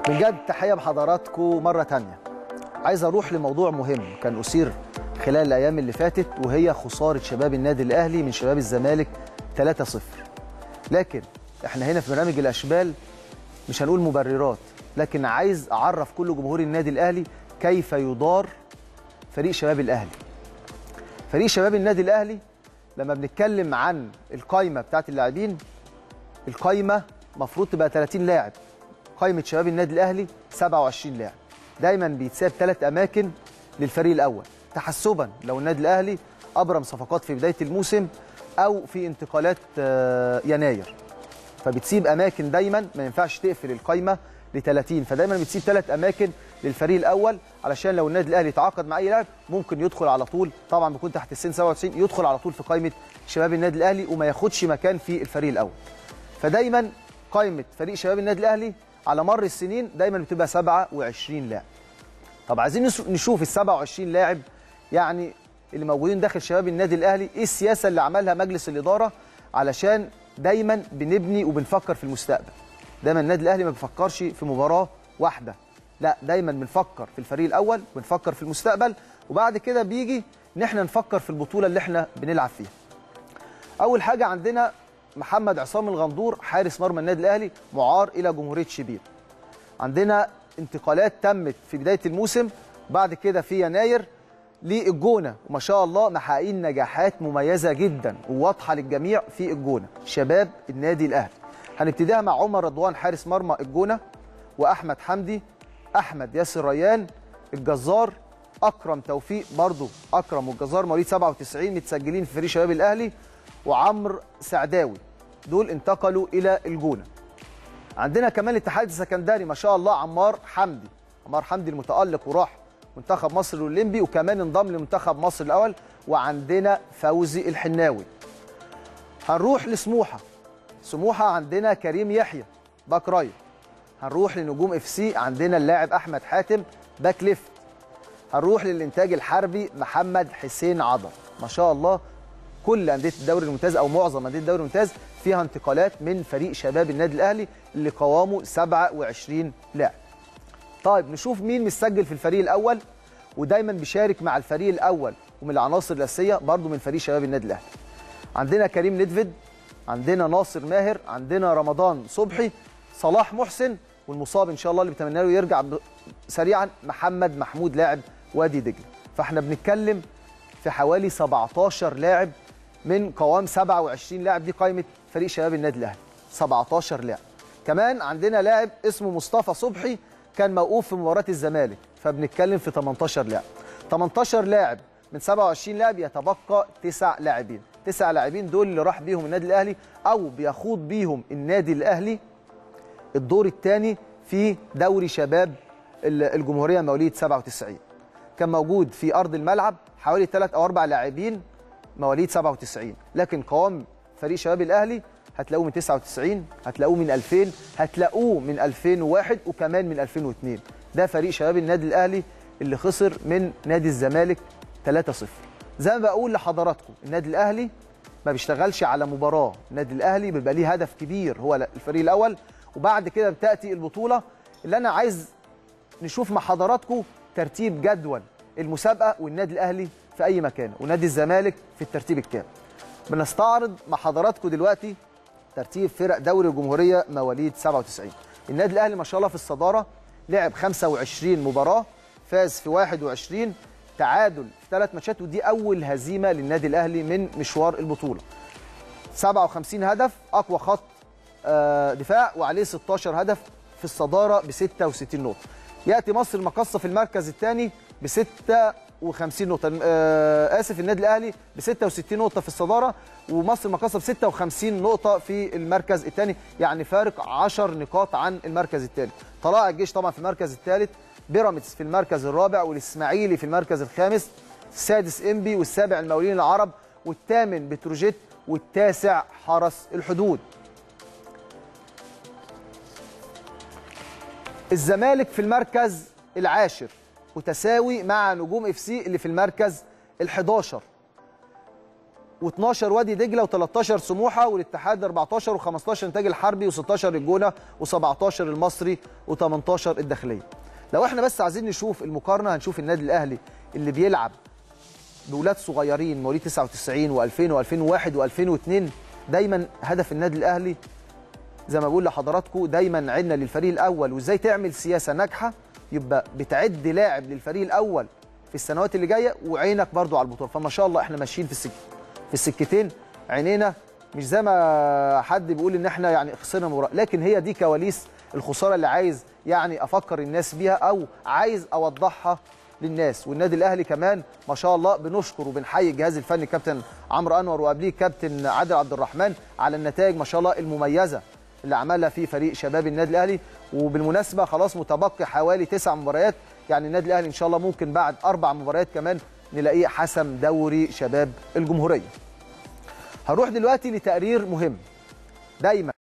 بجد تحيه بحضراتكم مره تانية عايز اروح لموضوع مهم كان اثير خلال الايام اللي فاتت وهي خساره شباب النادي الاهلي من شباب الزمالك 3-0 لكن احنا هنا في برنامج الاشبال مش هنقول مبررات لكن عايز اعرف كل جمهور النادي الاهلي كيف يدار فريق شباب الاهلي فريق شباب النادي الاهلي لما بنتكلم عن القايمه بتاعت اللاعبين القايمه المفروض تبقى 30 لاعب قائمه شباب النادي الاهلي 27 لاعب دايما بيتساب ثلاث اماكن للفريق الاول تحسبا لو النادي الاهلي ابرم صفقات في بدايه الموسم او في انتقالات آه، يناير فبتسيب اماكن دايما ما ينفعش تقفل القايمه ل 30 فدايما بتسيب ثلاث اماكن للفريق الاول علشان لو النادي الاهلي تعاقد مع اي لاعب ممكن يدخل على طول طبعا بيكون تحت السن 97 يدخل على طول في قائمه شباب النادي الاهلي وما ياخدش مكان في الفريق الاول فدايما قائمه فريق شباب النادي الاهلي على مر السنين دايما بتبقى 27 لاعب طب عايزين نس- نشوف ال 27 لاعب يعني اللي موجودين داخل شباب النادي الاهلي ايه السياسه اللي عملها مجلس الاداره علشان دايما بنبني وبنفكر في المستقبل دايما النادي الاهلي ما بيفكرش في مباراه واحده لا دايما بنفكر في الفريق الاول بنفكر في المستقبل وبعد كده بيجي ان احنا نفكر في البطوله اللي احنا بنلعب فيها اول حاجه عندنا محمد عصام الغندور حارس مرمى النادي الاهلي معار الى جمهوريه شبين عندنا انتقالات تمت في بدايه الموسم بعد كده في يناير للجونه وما شاء الله محققين نجاحات مميزه جدا وواضحه للجميع في الجونه شباب النادي الاهلي هنبتديها مع عمر رضوان حارس مرمى الجونه واحمد حمدي احمد ياسر ريان الجزار اكرم توفيق برضو اكرم والجزار مواليد 97 متسجلين في فريق شباب الاهلي وعمرو سعداوي دول انتقلوا الى الجونه عندنا كمان الاتحاد السكندري ما شاء الله عمار حمدي عمار حمدي المتالق وراح منتخب مصر الاولمبي وكمان انضم لمنتخب مصر الاول وعندنا فوزي الحناوي هنروح لسموحه سموحه عندنا كريم يحيى باك رايت هنروح لنجوم اف سي عندنا اللاعب احمد حاتم باك ليفت هنروح للانتاج الحربي محمد حسين عضل ما شاء الله كل انديه الدوري الممتاز او معظم انديه الدوري الممتاز فيها انتقالات من فريق شباب النادي الاهلي اللي قوامه 27 لاعب طيب نشوف مين مسجل في الفريق الاول ودايما بيشارك مع الفريق الاول ومن العناصر الاساسيه برضو من فريق شباب النادي الاهلي عندنا كريم ندفد عندنا ناصر ماهر عندنا رمضان صبحي صلاح محسن والمصاب ان شاء الله اللي بتمنى له يرجع ب- سريعا محمد محمود لاعب وادي دجله فاحنا بنتكلم في حوالي 17 لاعب من قوام 27 لاعب دي قائمه فريق شباب النادي الاهلي 17 لاعب كمان عندنا لاعب اسمه مصطفى صبحي كان موقوف في مباراه الزمالك فبنتكلم في 18 لاعب 18 لاعب من 27 لاعب يتبقى تسع لاعبين تسع لاعبين دول اللي راح بيهم النادي الاهلي او بيخوض بيهم النادي الاهلي الدور الثاني في دوري شباب ال- الجمهوريه مواليد 97 كان موجود في ارض الملعب حوالي ثلاث او اربع لاعبين مواليد 97 لكن قوام فريق شباب الاهلي هتلاقوه من 99 هتلاقوه من 2000 هتلاقوه من 2001 وكمان من 2002 ده فريق شباب النادي الاهلي اللي خسر من نادي الزمالك 3-0 زي ما بقول لحضراتكم النادي الاهلي ما بيشتغلش على مباراه النادي الاهلي بيبقى ليه هدف كبير هو الفريق الاول وبعد كده بتاتي البطوله اللي انا عايز نشوف مع حضراتكم ترتيب جدول المسابقه والنادي الاهلي في اي مكان ونادي الزمالك في الترتيب الكام بنستعرض مع حضراتكم دلوقتي ترتيب فرق دوري الجمهوريه مواليد 97 النادي الاهلي ما شاء الله في الصداره لعب 25 مباراه فاز في 21 تعادل في ثلاث ماتشات ودي اول هزيمه للنادي الاهلي من مشوار البطوله 57 هدف اقوى خط آه، دفاع وعليه 16 هدف في الصداره ب 66 نقطه ياتي مصر المقصه في المركز الثاني ب 56 نقطه آه، اسف النادي الاهلي ب 66 نقطه في الصداره ومصر المقصه ب 56 نقطه في المركز الثاني يعني فارق 10 نقاط عن المركز الثالث طلائع الجيش طبعا في المركز الثالث بيراميدز في المركز الرابع والاسماعيلي في المركز الخامس السادس انبي والسابع المقاولين العرب والثامن بتروجيت والتاسع حرس الحدود الزمالك في المركز العاشر متساوي مع نجوم اف سي اللي في المركز ال11 و12 وادي دجله و13 سموحه والاتحاد 14 و15 انتاج الحربي و16 الجونه و17 المصري و18 الداخليه لو احنا بس عايزين نشوف المقارنه هنشوف النادي الاهلي اللي بيلعب باولاد صغيرين مواليد 99 و2000 و2001 و2002 دايما هدف النادي الاهلي زي ما بقول لحضراتكم دايما عدنا للفريق الاول وازاي تعمل سياسه ناجحه يبقى بتعد لاعب للفريق الاول في السنوات اللي جايه وعينك برضو على البطوله فما شاء الله احنا ماشيين في السك في السكتين عينينا مش زي ما حد بيقول ان احنا يعني خسرنا مباراه لكن هي دي كواليس الخساره اللي عايز يعني افكر الناس بيها او عايز اوضحها للناس والنادي الاهلي كمان ما شاء الله بنشكر وبنحيي الجهاز الفني كابتن عمرو انور وقبليه كابتن عادل عبد الرحمن على النتائج ما شاء الله المميزه اللي عملها في فريق شباب النادي الاهلي وبالمناسبه خلاص متبقي حوالي تسع مباريات يعني النادي الاهلي ان شاء الله ممكن بعد اربع مباريات كمان نلاقيه حسم دوري شباب الجمهوريه. هنروح دلوقتي لتقرير مهم دايما